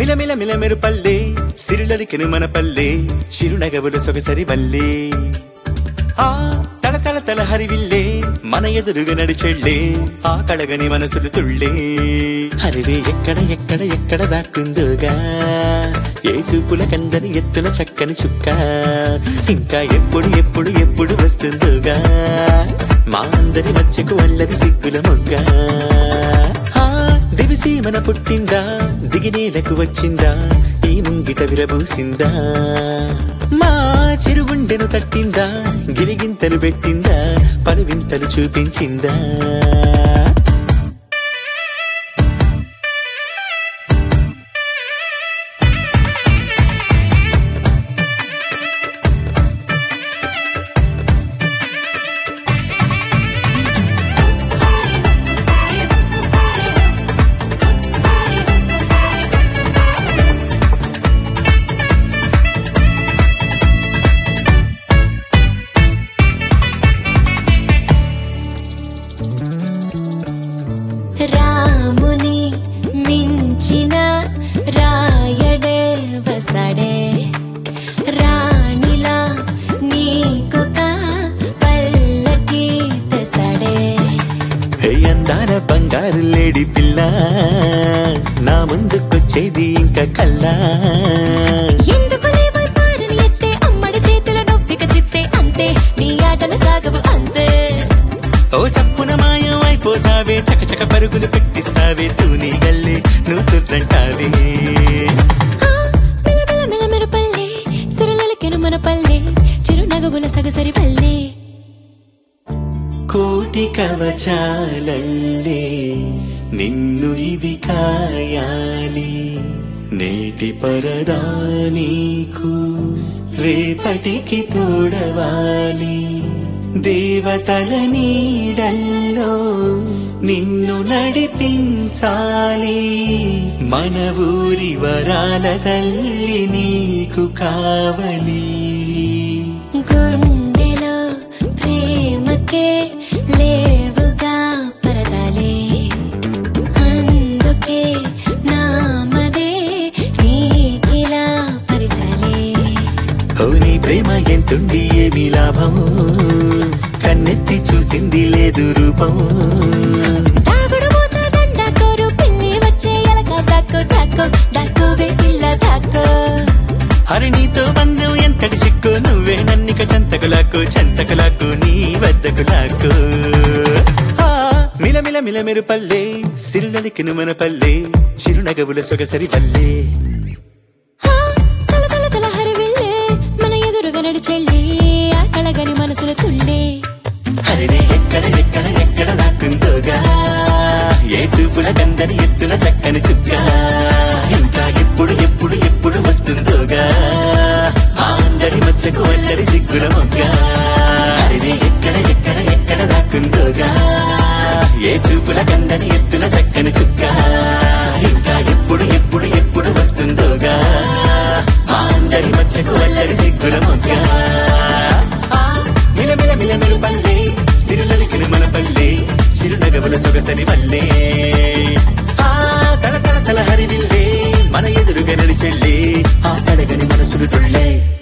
మిలమిల మిలమెరు పల్లె సిరులలికెను మన పల్లె చిరునగవుల సొగసరి వల్లే ఆ తల తల తల హరివిల్లే మన ఎదురుగా నడిచెళ్ళే ఆ కళగని మనసులు తుళ్ళే హరివే ఎక్కడ ఎక్కడ ఎక్కడ దాక్కుందోగా ఏ చూపుల కందని ఎత్తుల చక్కని చుక్క ఇంకా ఎప్పుడు ఎప్పుడు ఎప్పుడు వస్తుందోగా మా అందరి మధ్యకు వల్లది సిగ్గుల మొగ్గ ఆ దివిసి మన పుట్టిందా దిగినేలకు వచ్చిందా ఈ ముంగిట విరబూసిందా మా చిరుగుండెను తట్టిందా గిరిగింతలు పెట్టిందా పలు వింతలు చూపించిందా రాముని మించిన రాయడే వసడే రాణిలా నీకొక పల్లకి తెసడే హే అందాల బంగారు లేడి పిల్ల నా ముందుకొచ్చేది ఇంకా కల్లా ఎందుకు లేవో పారని ఎత్తే అమ్మడి చేతుల నొప్పిక చిత్తే అంతే నీ ఆటలు సాగవు అంతే ఓ చప్పున మాయం అయిపోతావే చకచక పరుగులు పెట్టిస్తావే తూని గల్లే నువ్వు తుర్రంటావే ఆ, మిలమిల మిలమిల పల్లె సిరలకెను మన పల్లె చిరునగవుల సగసరి పల్లె కోటి కవచాలల్లే నిన్ను ఇది కాయాలి నేటి పరదా నీకు రేపటికి తోడవాలి దేవతల నీడల్లో నిన్ను నడిపించాలి మన ఊరి వరాల తల్లి నీకు కావలి గుండెలో ప్రేమకే లేవుగా పరదాలే అందుకే నామదే నీకిలా పరిచాలే ఓ నీ ప్రేమ ఎంతుండి ఏమి లాభము కన్నెత్తి చూసింది లేదు రూపము దాగుడు మూత దండ కోరు పిల్లి వచ్చే ఎలక దాక్కో దాక్కో దాక్కోవే పిల్ల దాక్కో హరి నీతో బంధం ఎంతటి చిక్కు నువ్వే నన్నిక చెంతకులాకు చెంతకులాకు నీ వద్దకు లాకు ఆ, మిలమిల మిలమెరు పల్లె సిరులలికిను మన పల్లె చిరునగవుల సొగసరి వల్లే ఆ, తల తల తల హరివిల్లే మన ఎదురుగా నడిచెళ్ళి ఆ కళగని మనసుల తుళ్ళే హరిని ఎక్కడ ఎక్కడ ఎక్కడ దాక్కుందోగా ఏ చూపుల కందని ఎత్తుల చక్కని చుక్క ఇంకా ఎప్పుడు ఎప్పుడు ఎప్పుడు వస్తుందోగా ఆ అందరి మచ్చకు అల్లరి సిగ్గుల మొగ్గ హరిని ఎక్కడ ఎక్కడ ఎక్కడ దాక్కుందోగా ఏ చూపుల కందని ఎత్తుల చక్కని చుక్క ఇంకా ఎప్పుడు ఎప్పుడు ఎప్పుడు వస్తుందోగా ఆ అందరి మచ్చకు అల్లరి సిగ్గుల మొగ్గ ఆ, మిలమిల మిలమిలు పల్లె సిరులలికిన మన పల్లె చిరునగవుల సొగసరి వల్లే ఆ తల తల తల హరివిల్లే మన ఎదురుగా నడిచెళ్ళే ఆ కడగని మనసులు తుళ్ళే